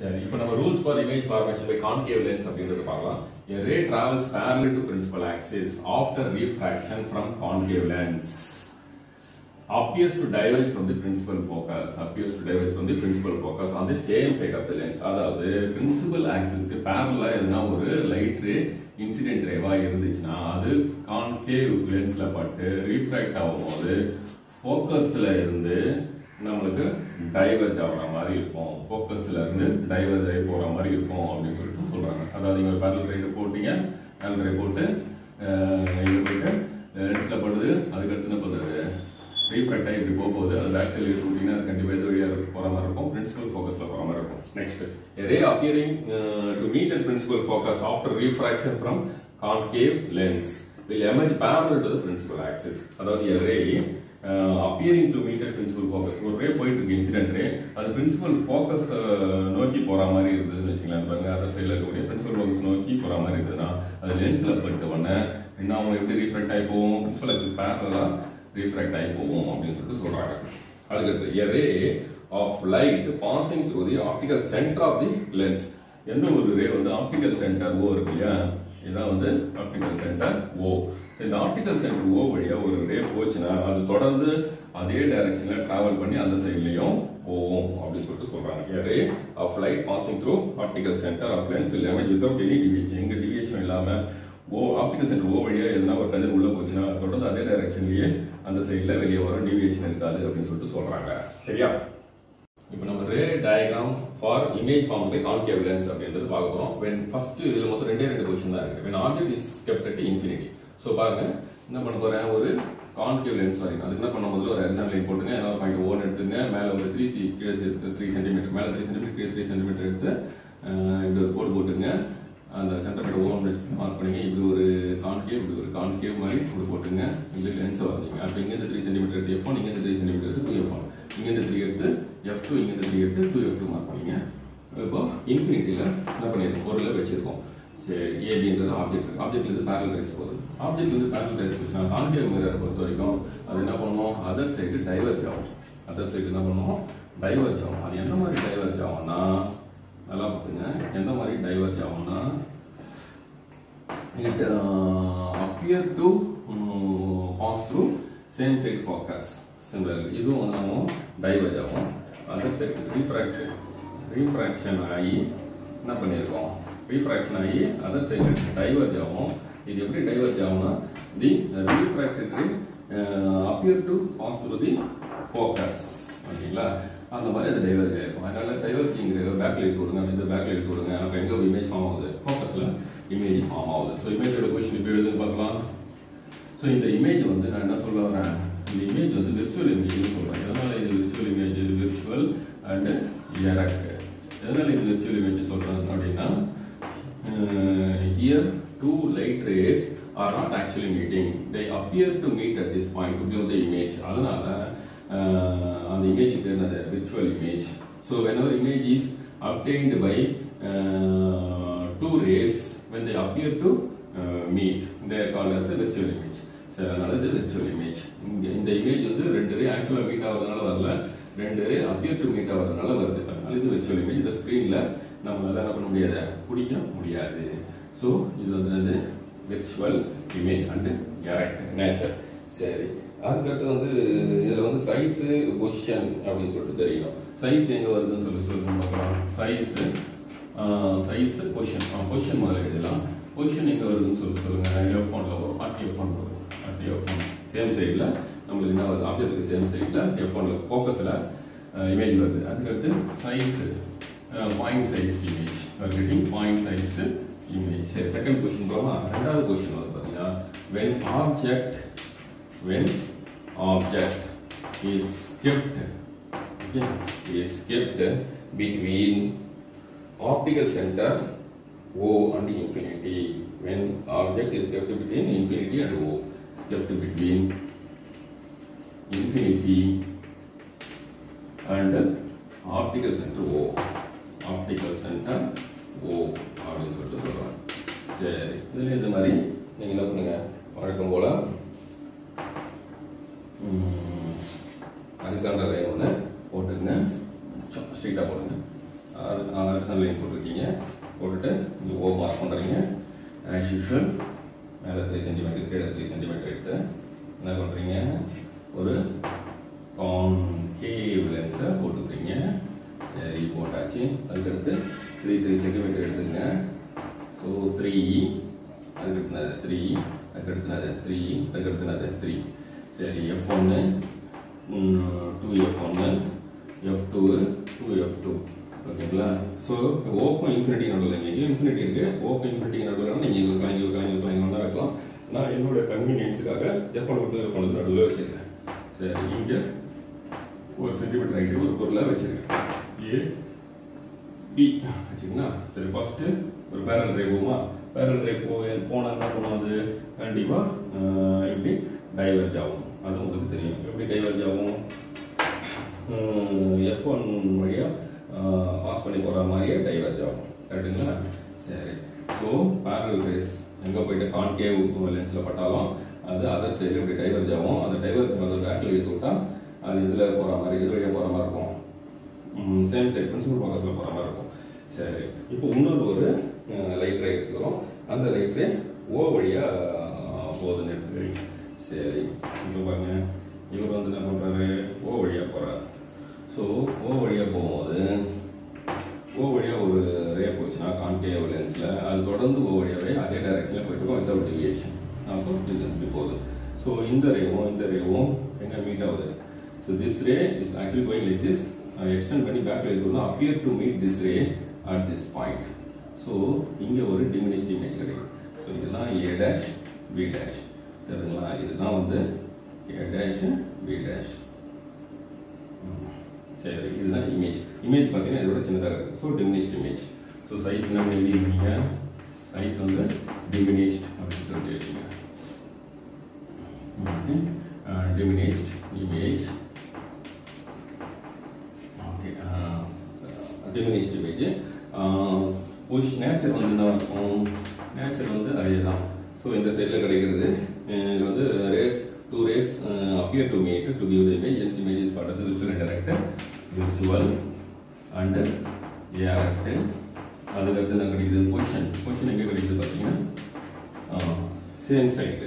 சரி இப்போ நம்ம rules for image formation by concave lens அப்படின்றது பார்க்கலாம் a ray travels parallel to principal axis after refraction from concave lens appears to diverge from the principal focus appears to diverge from the principal focus on the same side of the lens அதாவது principal axisக்கு parallel எதுனா ஒரு light ரே incident Rewa இருந்துச்சுன்னா அது concave லென்ஸ்ல பட்டு refract ஆகும்போது ஃபோக்கஸ்ல இருந்து நம்மளுக்கு diverge ஆகுற மாதிரி இருக்கும் ஃபோக்கஸ்ல இருந்து டைவர்ஜ் ஆகி போற மாதிரி இருக்கும் அப்படின்னு சொல்லிட்டு சொல்றாங்க அதாவது நீங்க பேரல் ரைடு போட்டீங்க பேரல் ரை போட்டு அஹ், இது போயிட்டு லென்ஸ்ல படுது அதுக்கடுத்து என்ன பண்ணுறது ரீஃப்ராக்ட் ஆகி இப்படி போக போகுது அது பேக் சைடு விட்டீங்கன்னா அது கண்டிப்பாக இது வழியாக போகிற மாதிரி இருக்கும் பிரின்சிபல் ஃபோக்கஸில் போகிற மாதிரி இருக்கும் next ray appearing to meet at principal focus after refraction from concave lens will emerge parallel to the principal axis அதாவது a ray uh, appearing to meet at principal focus ஒரு ரே போயிட்டு இருக்கு இன்சிடென்ட் ரே அது principal focus நோக்கி போற மாதிரி இருந்ததுன்னு வச்சுக்கலாம் பாருங்க அதர் சைடில் இருக்கக்கூடிய பிரின்சிபல் ஃபோக்கஸ் நோக்கி போற மாதிரி இருந்ததுன்னா அது லென்ஸ்ல பட்டு உடனே என்ன அவங்க எப்படி ரீஃப்ராக்ட் ஆகி போவோம் பிரின்சிபல் ஆக்சிஸ் பேரலா ரீஃப்ராக்ட் ஆகி போவோம் அப்படின்னு சொல்லிட்டு சொல்றாங்க அதுக்கடுத்து a ray of light passing through the optical center of the lens எந்த ஒரு ரே வந்து ஆப்டிக்கல் சென்டர் ஓ இருக்கு இல்லையா இதான் வந்து ஆப்டிக்கல் சென்டர் ஓ இந்த ஆப்டிக்கல் சென்டர் ஓ வழியா ஒரு ரே போச்சுன்னா அது தொடர்ந்து அதே டைரக்ஷன்ல டிராவல் பண்ணி அந்த சைட்லயும் போகும் அப்படின்னு சொல்லிட்டு சொல்றாங்க ray of light passing through optical centre of lens will emerge without any deviation எங்க டிவியேஷன் இல்லாம ஓ ஆப்டிக்கல் சென்டர் ஓ வழியா எதுனா ஒரு கதிர் உள்ள போச்சுன்னா அது தொடர்ந்து அதே டைரக்ஷன்லயே அந்த சைடுல வெளியே வரும் டிவியேஷன் இருக்காது அப்படின்னு சொல்லிட்டு சொல்றாங்க சரியா இப்போ நம்ம ray diagram for image form by concave lens அப்படின்றது பார்க்க போறோம் when ஃபர்ஸ்ட் இதுல மொத்தம் ரெண்டே ரெண்டு கொஸ்டின் தான் இருக்கு when object is kept at infinity so பாருங்க என்ன பண்ண போறேன் ஒரு கான்கேவ் லென்ஸ் வரைக்கும் அதுக்கு என்ன பண்ண முதல்ல ஒரு எக்ஸாம் லைன் போட்டுங்க என்ன பாயிண்ட் ஓன் எடுத்துங்க மேல ஒரு த்ரீ சி கீழே எடுத்து த்ரீ சென்டிமீட்டர் மேல த்ரீ சென்டிமீட்டர் கீழே த்ரீ சென்டிமீட்டர் எடுத்து அஹ், இப்படி ஒரு கோடு போட்டுங்க அந்த சென்டர் ஓன் வச்சு மார்க் பண்ணீங்க இப்படி ஒரு கான்கேவ் இப்படி ஒரு கான்கேவ் மாதிரி இப்படி போட்டுங்க இப்படி லென்ஸை வந்தீங்க அப்போ இங்கேருந்து த்ரீ சென்டிமீட்டர் எடுத்து எஃப் ஒன் இங்கேருந்து த்ரீ சென்டிமீட்டர் எடுத்து டூ எஃப் ஒன் இங்கேருந்து த்ரீ எடுத்து எஃப் டூ இங்கேருந்து த்ரீ எடுத்து டூ எஃப் டூ மார்க் பண்ணீங்க இப்போ இன்ஃபினிட்டியில் என்ன பண்ணியிருக்கோம் பொருளை வச்சிருக்கோம் சரி ஏபின்றது ஆப்ஜெக்ட் ஆப்ஜெக்ட் வந்து பேரல் ரைஸ் போகுது ஆப்ஜெக்ட் வந்து பேரல் ரைஸ் போச்சுன்னா கான்கேவ் மிரரை பொறுத்த வரைக்கும் அது என்ன பண்ணும் அதர் சைடு டைவர்ஜ் ஆகும் அதர் சைடு என்ன பண்ணும் டைவர்ஜ் ஆகும் அது எந்த மாதிரி டைவர்ஜ் ஆகும்னா நல்லா பார்த்துங்க எந்த மாதிரி டைவர்ஜ் ஆகும்னா it uh, appear to um, pass through same side focus similarly இதுவும் வந்து நம்ம டைவர்ஜ் ஆகும் அதர் சைடு ரீஃப்ராக்ட் ரீஃப்ராக்ஷன் ஆகி என்ன பண்ணியிருக்கோம் ரீஃப்ராக்ஷன் ஆகி அதர் சைடு டைவர்ஜ் ஆகும் இது எப்படி டைவர்ஜ் ஆகும்னா the refracted ray appear to pass through the focus ஓகேங்களா அந்த மாதிரி அது டைவர்ஜ் ஆயிருக்கும் அதனால டைவர்ஜிங் பேக் லைட் கொடுங்க இந்த பேக் லைட் கொடுங்க அப்போ எங்கே ஒரு இமேஜ் ஃபார்ம் ஆகுது ஃபோக்கஸில் இமேஜ் ஃபார்ம் ஆகுது ஸோ இமேஜோட கொஸ்டின் இப்போ எழுதுன்னு பார்க்கலாம் ஸோ இந்த இமேஜ் வந்து நான் என்ன சொல்ல வரேன் இந்த இமேஜ் வந்து விர்ச்சுவல் இமேஜ்னு சொல்கிறேன் எதனால இது விர்ச்சுவல் இமேஜ் இது விர்ச்சுவல் அண்ட் எரக்ட் எதனால இது விர்ச்சுவல் இமேஜ் சொல்கிறேன் அப்படின்னா here two light rays are not actually meeting they appear to meet at this point to give the image அதனால uh, அந்த இமேஜ் பேர் என்னது virtual image so whenever image is obtained by uh, two rays when they appear to uh, meet they are called as the virtual image சரி அதனால இது virtual image இங்க இந்த image வந்து ரெண்டு ரே ஆக்சுவலாக மீட் ஆகிறதுனால வரல ரெண்டு ரே appear to மீட் ஆகிறதுனால வருது அதனால இது virtual image இந்த ஸ்க்ரீனில் நம்மளால என்ன பண்ண முடியாது பிடிக்க முடியாது ஸோ இது வந்து என்னது virtual image and character nature சரி அதுக்கடுத்து வந்து இதில் வந்து சைஸு பொசிஷன் அப்படின்னு சொல்லிட்டு தெரியணும் சைஸ் எங்கே வருதுன்னு சொல்லி சொல்லுங்க பார்க்கலாம் சைஸு சைஸு பொசிஷன் பொசிஷன் முதல்ல எழுதலாம் பொசிஷன் எங்கே வருதுன்னு சொல்லி சொல்லுங்க எஃப் ஒன்ல வரும் ஆர்டி எஃப் ஒன் வரும் ஆர்டி எஃப் ஒன் சேம் சைடில் நம்மளுக்கு என்ன வருது ஆப்ஜெக்ட்டுக்கு சேம் சைடில் எஃப் ஒன்ல ஃபோக்கஸில் இமேஜ் வருது அதுக்கடுத்து size point size image getting point size image சரி செகண்ட் கொஸ்டின் போகலாம் ரெண்டாவது கொஸ்டின் வந்து பார்த்தீங்கன்னா when object when object is kept okay, is kept between optical center O and infinity when object is kept between infinity and O is kept between infinity and optical center O optical center O அப்படின்னு சொல்லிட்டு சொல்றாங்க சரி இதுல இந்த மாதிரி நீங்க என்ன பண்ணுங்க வழக்கம் போல ஹரிசாண்டல் லைன் ஒன்று போட்டுங்க ஸ்ட்ரீட்டாக போடுங்க ஹாரிசான் லைன் போட்டிருக்கீங்க போட்டுட்டு இங்கே ஓ மார்க் பண்ணுறீங்க ஆஸ் யூஷுவல் மேலே த்ரீ சென்டிமீட்டர் கீழே த்ரீ சென்டிமீட்டர் எடுத்து என்ன பண்ணுறீங்க ஒரு கான்கேவ் லென்ஸை போட்டுக்கிறீங்க சரி போட்டாச்சு அதுக்கடுத்து த்ரீ த்ரீ சென்டிமீட்டர் எடுத்துங்க ஸோ த்ரீ அதுக்கடுத்துனது த்ரீ அதுக்கடுத்துனது த்ரீ அதுக்கடுத்துனது த்ரீ சரி எஃப் ஒன்று டூ எஃப் ஒன்று F two two F two ஓகேங்களா ஸோ ஓப்பன் இன்ஃபினிட்டி நடுவில் இங்கே இன்ஃபினிட்டி இருக்கு ஓப்பன் இன்ஃபினிட்டி நடுவில் நீங்கள் இங்கே இருக்கலாம் இங்கே இருக்கலாம் இங்கே இருக்கலாம் இங்கே ஒன்றா வைக்கலாம் நான் என்னோட கன்வீனியன்ஸுக்காக எஃப் ஒன் கொடுத்து எஃப் ஒன் நடுவில் வச்சிருக்கேன் சரி இங்கே ஒரு சென்டிமீட்டர் ஹைட்டு ஒரு பொருளை வச்சிருக்கேன் ஏ பி வச்சுங்களா சரி ஃபர்ஸ்ட் ஒரு பேரல் ட்ரைவ் போகுமா பேரல் ட்ரைவ் போ போனால் என்ன பண்ணும் அது கண்டிப்பாக எப்படி டைவர்ஜ் ஆகும் அது உங்களுக்கு தெரியும் எப்படி டைவர்ஜ் ஆகும் எஃப் ஒன் வழியாக பாஸ் பண்ணி போகிற மாதிரியே டைவர்ஜ் ஆகும் கரெக்டுங்களா சரி ஸோ பேரல் ரேஸ் எங்கே போயிட்டு கான்கேவ் லென்ஸில் பட்டாலும் அது அதர் சைடில் இப்படி டைவர்ஜ் ஆகும் அந்த டைவர்ஜ் வந்து பேக்கில் எடுத்து விட்டா அது இதில் போகிற மாதிரி இது வழியாக போகிற மாதிரி இருக்கும் சேம் சைட் பிரின்சிபல் ஃபோக்கஸில் போகிற மாதிரி இருக்கும் சரி இப்போ இன்னொரு ஒரு லைட் ரே எடுத்துக்கிறோம் அந்த லைட் ரே ஓ வழியாக போகுதுன்னு எடுத்துக்கிறீங்க சரி இப்போ பாருங்க இவர் வந்து என்ன பண்ணுறாரு ஓ வழியாக போகிறார் ஸோ ஓ வழியாக போகும்போது ஓ வழியாக ஒரு ரே போச்சுன்னா கான்கேவ் லென்ஸில் அது தொடர்ந்து ஓ வழியாகவே அதே டைரக்ஷனில் போயிட்டு இருக்கும் வித்தவுட் டிவியேஷன் அப்போ இது இப்படி போகுது ஸோ இந்த ரேவும் இந்த ரேவும் எங்கே மீட் ஆகுது so this ray is actually going like this extend பண்ணி பேக் எழுதுனா appear to meet this ray at this point so இங்கே ஒரு டிமினிஸ்ட் இமேஜ் கிடைக்கும் ஸோ இதெல்லாம் ஏ டேஷ் பி டேஷ் தெரியுங்களா இதுதான் வந்து ஏ டேஷ் பி டேஷ் சரி இதுதான் இமேஜ் இமேஜ் பார்த்தீங்கன்னா இதோட சின்னதாக இருக்குது so diminished image so size என்ன எழுதிருக்கீங்க சைஸ் வந்து டிமினிஸ்ட் அப்படின்னு சொல்லிட்டு எழுதிங்க okay diminished image okay diminished image புஷ் நேச்சர் வந்து என்ன இருக்கும் நேச்சர் வந்து அதே தான் ஸோ இந்த சைடில் கிடைக்கிறது இது வந்து rays two rays appear to meet to give the image hence image is called as virtual இன்டராக்ட் விர்ச்சுவல் அண்ட் ஏரக்ட் அதுக்கடுத்து என்ன கிடைக்குது பொசிஷன் பொசிஷன் எங்கே கிடைக்குது பார்த்தீங்கன்னா சேம் சைடு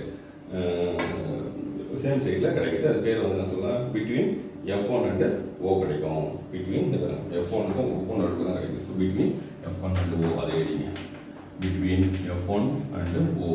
சேம் சைடில் கிடைக்குது அது பேர் வந்து என்ன சொல்லலாம் between F one and O கிடைக்கும் பிட்வீன் எஃப் ஒன்னுக்கும் ஓ நடுக்கு தான் கிடைக்கும் so between F one and O அதை எழுதிங்க between F one and O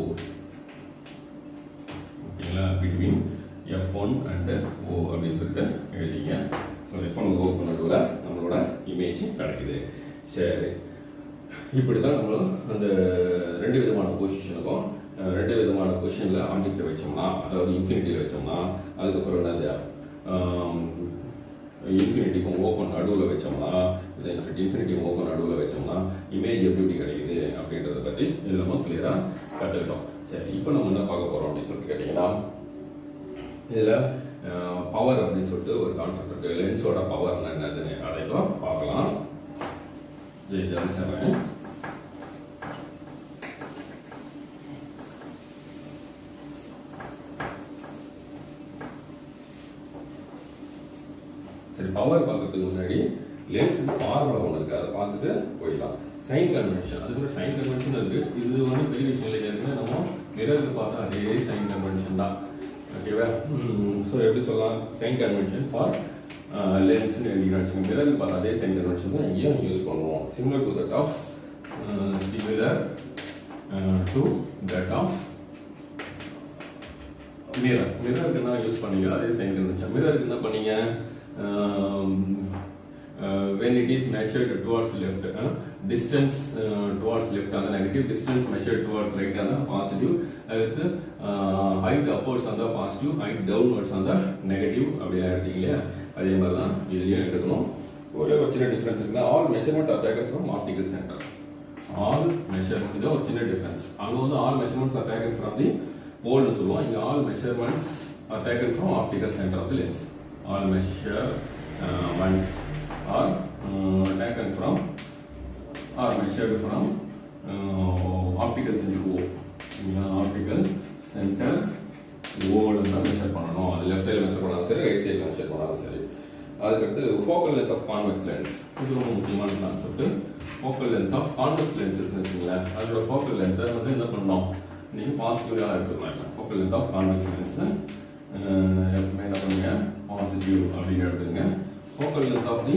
ஓகேங்களா between F one and O அப்படின்னு சொல்லிட்டு எழுதிங்க ஸோ எஃப் ஒன் ஓ நடுவில் நம்மளோட இமேஜ் கிடைக்குது சரி இப்படி தான் நம்மளும் அந்த ரெண்டு விதமான பொசிஷனுக்கும் ரெண்டு விதமான பொசிஷனில் ஆப்ஜெக்ட் வச்சோம்னா அதாவது இன்ஃபினிட்டியில் வச்சோம்னா அதுக்கப்புறம் என்னது இன்ஃபினிட்டிக்கும் ஓப்பன் நடுவில் வச்சோம்னா இந்த இன்ஃபினிட்டி இன்ஃபினிட்டிக்கும் ஓப்பன் நடுவில் வச்சோம்னா இமேஜ் எப்படி எப்படி கிடைக்குது அப்படின்றத பற்றி இது நம்ம கிளியராக கற்றுக்கிட்டோம் சரி இப்போ நம்ம என்ன பார்க்க போகிறோம் அப்படின்னு சொல்லிட்டு கேட்டிங்கன்னா இதில் பவர் அப்படின்னு சொல்லிட்டு ஒரு கான்செப்ட் இருக்குது லென்ஸோட பவர் என்னதுன்னு அதை இப்போ பார்க்கலாம் இதை அனுப்பிச்சிடுறேன் சரி பவர் பார்க்கறதுக்கு முன்னாடி லென்ஸுக்கு ஃபார்முலா ஒன்று இருக்குது அதை பார்த்துட்டு போயிடலாம் சைன் கன்வென்ஷன் அதுக்கு சைன் கன்வென்ஷன் இருக்கு இது வந்து பெரிய விஷயம் இல்லை ஏற்கனவே நம்ம மிரருக்கு பார்த்தா அதே சைன் கன்வென்ஷன் தான் ஓகேவா ஸோ எப்படி சொல்லலாம் சைன் கன்வென்ஷன் ஃபார் லென்ஸ்னு எழுதிக்கிறாச்சு மிரருக்கு பார்த்தா அதே சைன் கன்வென்ஷன் தான் இங்கேயும் யூஸ் பண்ணுவோம் similar to that of similar to that of mirror மிரருக்கு என்ன யூஸ் பண்ணீங்க அதே சைன் கன்வென்ஷன் மிரருக்கு என்ன பண்ணீங்க when it is measured towards left uh, distance uh, towards left on the negative distance measured towards right on the positive அடுத்து height upwards on the positive height downwards on the negative அப்படிலாம் எடுத்தீங்க இல்லையா அதே மாதிரி தான் இதுலயும் எடுக்கணும் ஒரே ஒரு சின்ன டிஃபரன்ஸ் இருக்குன்னா all measurement are taken from optical centre all measure இது ஒரு சின்ன டிஃபரன்ஸ் அங்க வந்து all measurements are taken from the போல்னு சொல்லுவோம் இங்க all measurements are taken from optical centre of the lens all measurements are uh, taken from or measured from uh, optical center O. இங்க optical center ஓல தான் measure பண்ணணும் அது left சைடில் measure பண்ணாலும் சரி ரைட் சைடில் மெஷர் பண்ணாலும் சரி அதுக்கடுத்து focal length of convex lens இது ரொம்ப முக்கியமான concept focal length of convex lens இருக்குன்னு வச்சுங்களேன் அதோட ஃபோக்கல் லென்த்தை வந்து என்ன பண்ணோம் நீங்கள் பாசிட்டிவாக எடுத்துக்கலாம் focal length of convex lens எப்பவுமே என்ன பண்ணுங்க பாசிட்டிவ் அப்படின்னு எடுத்துங்க focal length of the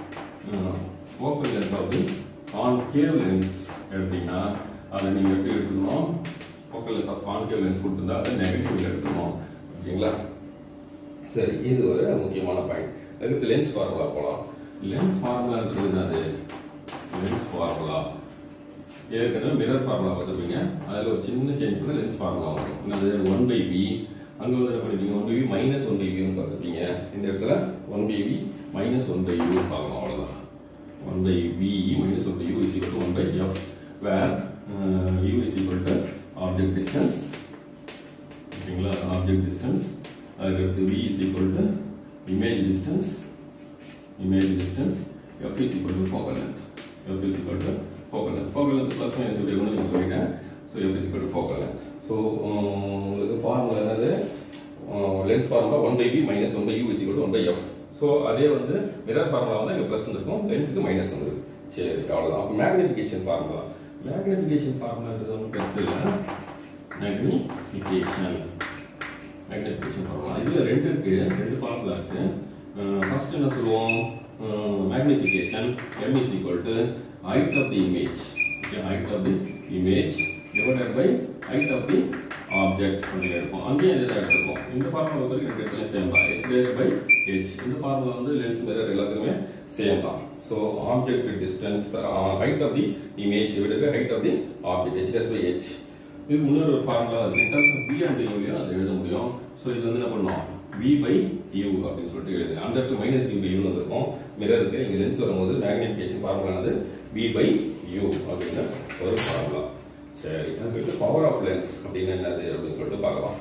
focal length of the concave lens எடுத்தீங்கன்னா அதை நீங்கள் எப்படி எடுத்துக்கணும் focal length of concave lens கொடுத்துருந்தா அதை நெகட்டிவ் எடுத்துக்கணும் ஓகேங்களா சரி இது ஒரு முக்கியமான பாயிண்ட் அடுத்து லென்ஸ் ஃபார்முலா போகலாம் லென்ஸ் ஃபார்முலான்றது என்னது லென்ஸ் ஃபார்முலா ஏற்கனவே மிரர் ஃபார்முலா பார்த்துருப்பீங்க அதில் ஒரு சின்ன சேஞ்ச் பண்ண லென்ஸ் ஃபார்முலா வரும் என்னது ஒன் பை பி அங்கே வந்து என்ன பண்ணிப்பீங்க one by v minus one by பின்னு பார்த்துருப்பீங்க இந்த இடத்துல one by v minus one by u பார்க்கலாம் அவ்வளோதான் one by v minus one by u is equal to one by f where u is equal to object distance ஓகேங்களா object distance அதுக்கடுத்து v is equal to image distance image distance f is equal to focal length f is equal to focal length focal length plus minus இப்படி ஒன்று நீங்கள் சொல்லிட்டேன் so f is equal to focal length so உங்களுக்கு formula என்னது lens formula one by v minus one by u is equal one by f so அதே வந்து mirror formula வந்து இங்கே ப்ளஸ் இருக்கும் லென்ஸுக்கு மைனஸ் வந்துருக்கு சரி அவ்வளோதான் அப்போ மேக்னிஃபிகேஷன் ஃபார்முலா மேக்னிஃபிகேஷன் ஃபார்முலான்றது ஒன்றும் ப்ளஸ் இல்லை மேக்னிஃபிகேஷன் மேக்னிஃபிகேஷன் ஃபார்முலா இதில் ரெண்டு இருக்கு ரெண்டு ஃபார்முலா இருக்கு ஃபர்ஸ்ட் என்ன சொல்லுவோம் magnification m is equal to height of the image okay height of the image divided by height of the object அப்படின்னு எடுப்போம் அங்கேயும் இதே தான் எடுத்துருப்போம் இந்த ஃபார்முலா பொறுத்த வரைக்கும் ரெண்டு இடத்துல சேம் தான் h dash by h இந்த ஃபார்முலா வந்து லென்ஸ் மிரர் எல்லாத்துக்குமே சேம் தான் so object distance height of the image divided by height of the object h dash by h இது முன்னொரு ஒரு ஃபார்முலா இருக்கு in terms of b and u அதை எழுத முடியும் ஸோ இது வந்து என்ன பண்ணோம் v by u அப்படின்னு சொல்லிட்டு எழுது அந்த இடத்துல மைனஸ் v by u வந்திருக்கும் மிரருக்கு இங்க லென்ஸ் வரும்போது மேக்னிஃபிகேஷன் ஃபார்முலானது v by u அப்படின்னு ஒரு ஃபார்முலா சரி அதுக்கு பவர் ஆஃப் லென்ஸ் அப்படின்னு என்னது அப்படின்னு சொல்லிட்டு பார்க்கலாம்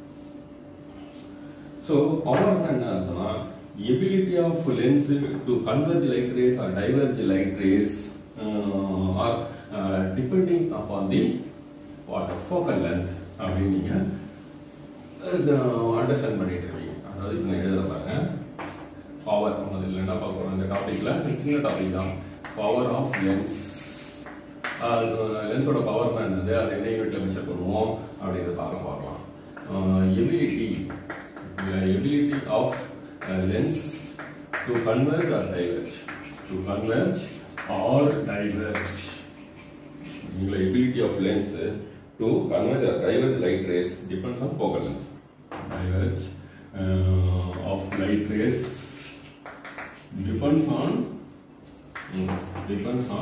ஸோ பவர்னா என்ன அர்த்தம்னா ability of lens to converge light rays or diverge light rays or depending upon the what focal length அப்படின்னு நீங்க அண்டர்ஸ்டாண்ட் பண்ணிட்டு இருக்கீங்க அதாவது இப்போ நான் எழுத பாருங்க பவர் அதில் என்ன பார்க்க போறோம் இந்த டாபிக்ல சின்ன டாபிக் தான் பவர் ஆஃப் லென்ஸ் லென்ஸோட பவர் என்னது அதை என்ன யூனிட்ல மெஷர் பண்ணுவோம் அப்படின்றத பார்க்க பார்க்கலாம் ability ability of lens to converge or diverge to converge or diverge the ability of lens to converge or diverge light rays depends on focal length. Diverge uh, of light rays depends on mm, depends on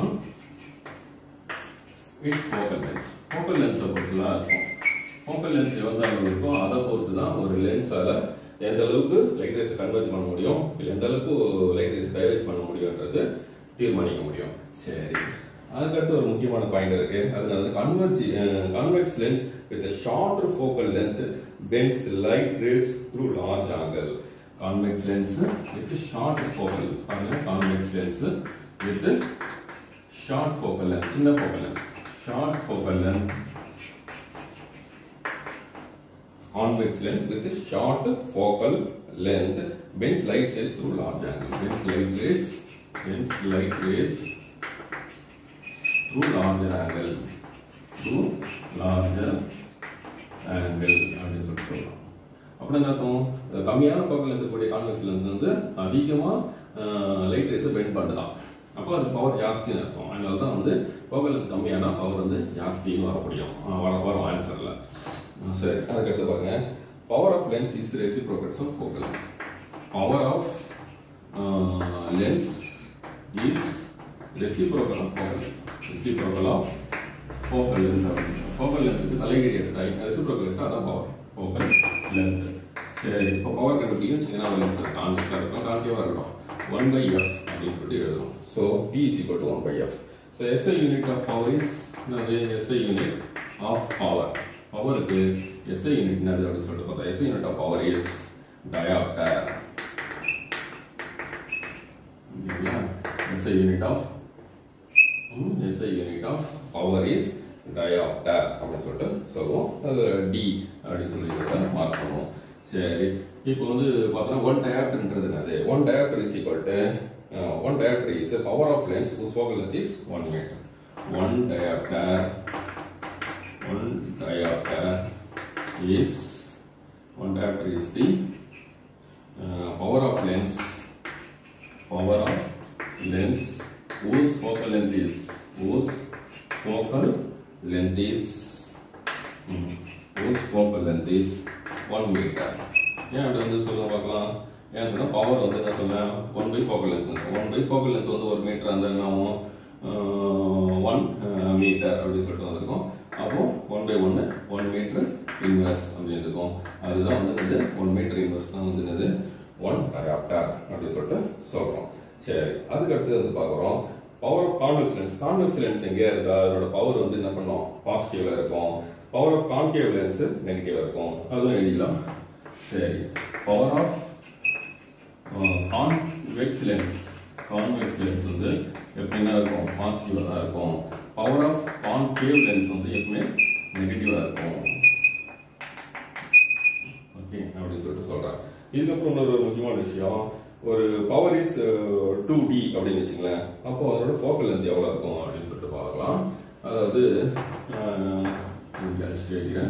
its focal length. Focal length பொறுத்து தான் இருக்கும் focal length எவ்வளோ அளவு இருக்கோ அதை பொறுத்து தான் ஒரு லென்ஸால எந்த அளவுக்கு லைட் ரேஸ் கன்வெர்ஜ் பண்ண முடியும் இல்லை எந்த அளவுக்கு லைட் ரேஸ் டைவர்ஜ் பண்ண முடியும்ன்றது தீர்மானிக்க முடியும் சரி அதுக்கடுத்து ஒரு முக்கியமான பாயிண்ட் இருக்கு அது வந்து converge convex lens with shorter focal length bends light rays through large angle convex lens with short focal பாருங்க convex lens with short focal length சின்ன focal length short focal length convex lens with a short focal length bends light rays through large angle bends light rays bends light rays through larger angle through larger angle அப்படின்னு சொல்லிட்டு சொல்லலாம் அப்படி என்ன அர்த்தம் கம்மியான focal இருக்கக்கூடிய convex lens வந்து அதிகமாக லைட் ரேஸை பெண்ட் பண்ணுதான் அப்போ அது பவர் ஜாஸ்தின்னு அர்த்தம் அதனால தான் வந்து ஃபோக்கல் லென்த் கம்மியான பவர் வந்து ஜாஸ்தின்னு வர முடியும் வர வரும் ஆன்சரில் சரி அதுக்கடுத்து பாருங்க power of lens is reciprocates of focal power of lens is reciprocal of focal reciprocal of focal length அப்படின்னு ஃபோக்கல் லென்த்துக்கு தலைகீழ் எடுத்தாய் ரெசிப்ரோகல் எடுத்தால் அதான் பவர் ஃபோக்கல் லென்த் சரி இப்போ பவர் கண்டுபிடிக்கும் சின்ன லென்ஸ் கான்வெக்ஸாக இருக்கும் கான்கேவாக இருக்கும் ஒன் பை எஃப் அப்படின்னு சொல்லிட்டு எழுதும் so p is equal to one by f so SI unit of power is என்னது எஸ்ஐ யூனிட் ஆஃப் பவர் பவருக்கு எஸ்ஐ யூனிட் என்னது அப்படின்னு சொல்லிட்டு பார்த்தா SI unit of power is dioptre SI unit of SI unit of power is dioptre அப்படின்னு சொல்லிட்டு சொல்லுவோம் அது டி அப்படின்னு சொல்லி மார்க் பண்ணுவோம் சரி இப்போ வந்து பார்த்தோன்னா ஒன் டயாப்டர்ன்றது என்னது one dioptre is equal to uh, one diopter is the power of lens whose focal length is 1 meter. One diopter, one diopter is, one diopter is the uh, power of lens, power of lens whose focal length is, whose focal length is, hmm, whose focal length is 1 meter. ஏன் அப்படி வந்து சொல்லுங்க பார்க்கலாம் ஏன் சொன்னா power வந்து என்ன சொன்னேன் one by focal length one by focal length வந்து ஒரு மீட்டர் அந்த என்னாகும் ஒன் மீட்டர் அப்படின்னு சொல்லிட்டு வந்திருக்கோம் அப்போ ஒன் பை ஒன்று ஒன் மீட்டர் இன்வெர்ஸ் அப்படின்னு இருக்கும் அதுதான் வந்து இது ஒன் மீட்டர் இன்வெர்ஸ் தான் வந்து என்னது ஒன் டயாப்டர் அப்படின்னு சொல்லிட்டு சொல்கிறோம் சரி அதுக்கு அடுத்து வந்து பார்க்குறோம் power of convex lens convex lens எங்கேயா இருக்கா அதோட பவர் வந்து என்ன பண்ணும் பாசிட்டிவ்ல இருக்கும் பவர் ஆஃப் கான்கேவ் லென்ஸ் நெகட்டிவா இருக்கும் அதுவும் எழுதிக்கலாம் சரி power of convex lens convex lens வந்து எப்படின்னா இருக்கும் பாசிட்டிவா தான் இருக்கும் பவர் ஆஃப் கான்கேவ் லென்ஸ் வந்து எப்பவுமே நெகட்டிவா இருக்கும் ஓகே அப்படின்னு சொல்லிட்டு சொல்றேன் இதுக்கப்புறம் இன்னொரு முக்கியமான விஷயம் ஒரு பவர் இஸ் டூ டி அப்படின்னு வச்சுங்களேன் அப்போ அதோட ஃபோக்கல் லென்த் எவ்வளோ இருக்கும் அப்படின்னு சொல்லிட்டு பார்க்கலாம் அதாவது அஹ், இங்க அடிச்சுட்டு வைக்கிறேன்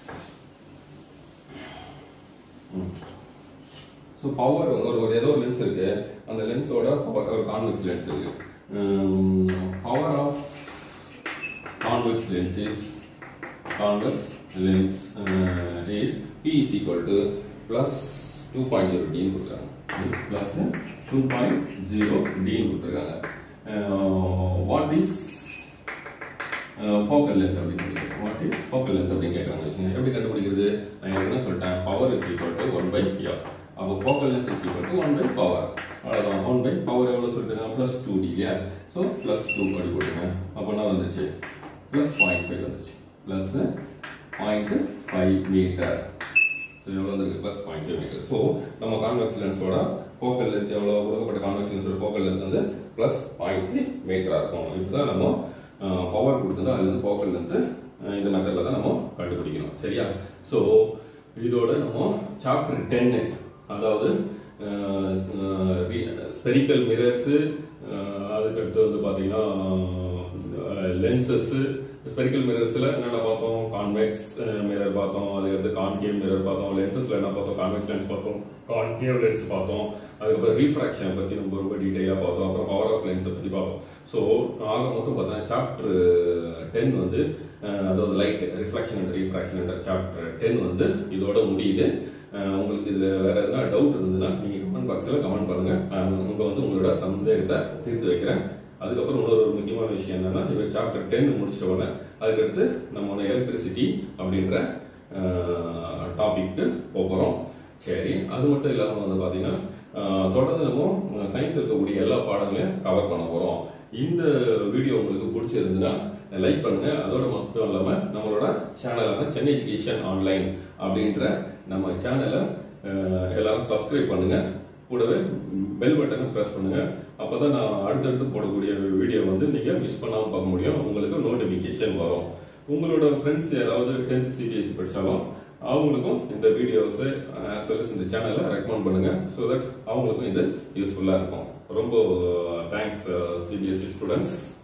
ஸோ பவர் ஒரு ஒரு ஏதோ லென்ஸ் இருக்கு அந்த லென்ஸோட பவர் ஒரு கான்வெக்ஸ் லென்ஸ் இருக்கு power of convex lens is convex lens uh, is P is equal to plus 2.0 D ன்னு கொடுத்துருக்காங்க is plus 2.0 D ன்னு கொடுத்துருக்காங்க uh, what is uh, focal length அப்படின்னு சொல்லிட்டு what is focal length அப்படின்னு கேட்குறாங்க வச்சுங்க எப்படி கண்டுபிடிக்கிறது நான் என்ன சொல்லிட்டேன் power is equal to 1 by F அப்போ focal length is equal to 1 by power அவ்வளோதான் 1 by power எவ்வளோ சொல்லிட்டுங்க ப்ளஸ் டூ டி இல்லையா ஸோ ப்ளஸ் டூ அப்படி போட்டுங்க அப்போ என்ன வந்துச்சு ப்ளஸ் பாயிண்ட் ஃபைவ் வந்துச்சு plus point five metre so எவ்வளோ வந்திருக்கு plus point five metre so நம்ம கான்வெக்ஸ் லென்ஸோட ஃபோக்கல் லென்த் எவ்வளோ கொடுக்கப்பட்ட கான்வெக்ஸ் லென்ஸோட ஃபோக்கல் லென்த் வந்து ப்ளஸ் பாயிண்ட் ஃபைவ் மீட்டராக இருக்கும் இதுதான் நம்ம பவர் கொடுத்தது அதுலேருந்து ஃபோக்கல் லென்த்து இந்த மெத்தடில் தான் நம்ம கண்டுபிடிக்கணும் சரியா ஸோ இதோட நம்ம சாப்டர் டென்னு அதாவது ஸ்பெரிக்கல் மிரர்ஸு அதுக்கடுத்து வந்து பார்த்தீங்கன்னா லென்சஸ்ஸு ஸ்பெரிக்கல் மிரர்ஸில் என்னென்ன பார்த்தோம் கான்வெக்ஸ் மிரர் பார்த்தோம் அதுக்கடுத்து கான்கேவ் மிரர் பார்த்தோம் லென்சஸில் என்ன பார்த்தோம் கான்வெக்ஸ் லென்ஸ் பார்த்தோம் கான்கேவ் லென்ஸ் பார்த்தோம் அதுக்கப்புறம் ரீஃப்ராக்ஷனை பற்றி நம்ம ரொம்ப டீட்டெயிலாக பார்த்தோம் அப்புறம் பவர் ஆஃப் லென்ஸை பற்றி பார்த்தோம் ஸோ ஆக மொத்தம் பார்த்தீங்கன்னா சாப்டர் டென் வந்து அஹ், அதாவது லைட் ரிஃப்ளெக்ஷன் அண்ட் ரீஃப்ராக்ஷன் என்ற சாப்டர் டென் வந்து இதோட முடியுது அஹ், உங்களுக்கு இதில் வேற எதனா டவுட் இருந்ததுன்னா நீங்கள் கமெண்ட் பாக்ஸில் கமெண்ட் பண்ணுங்க உங்க வந்து உங்களோட சந்தேகத்தை தீர்த்து வைக்கிறேன் அதுக்கப்புறம் இன்னொரு ஒரு முக்கியமான விஷயம் என்னன்னா இவர் சாப்டர் டென் முடிச்ச உடனே அதுக்கடுத்து நம்ம எலக்ட்ரிசிட்டி அப்படின்ற டாபிக்கு போகிறோம் சரி அது மட்டும் இல்லாமல் வந்து பார்த்தீங்கன்னா அஹ், தொடர்ந்து நம்ம சயின்ஸ் இருக்கக்கூடிய எல்லா பாடங்களையும் கவர் பண்ண போகிறோம் இந்த வீடியோ உங்களுக்கு பிடிச்சிருந்ததுன்னா லைக் பண்ணுங்க அதோட மட்டும் இல்லாமல் நம்மளோட சேனலான சென்னை எஜுகேஷன் ஆன்லைன் அப்படின்ற நம்ம சேனலை எல்லாரும் சப்ஸ்கிரைப் பண்ணுங்க கூடவே பெல் பட்டனை ப்ரெஸ் பண்ணுங்க அப்பதான் நான் அடுத்தடுத்து போடக்கூடிய வீடியோ வந்து நீங்க மிஸ் பண்ணாம பார்க்க முடியும் உங்களுக்கு நோட்டிபிகேஷன் வரும் உங்களோட ஃப்ரெண்ட்ஸ் யாராவது டென்த் சிபிஎஸ்சி படிச்சாலும் அவங்களுக்கும் இந்த வீடியோஸை ஆஸ் வெல் இந்த சேனலை ரெக்கமெண்ட் பண்ணுங்க ஸோ தட் அவங்களுக்கும் இது யூஸ்ஃபுல்லாக இருக்கும் ரொம்ப தேங்க்ஸ் சிபிஎஸ்சி ஸ்டூடெண்ட்ஸ்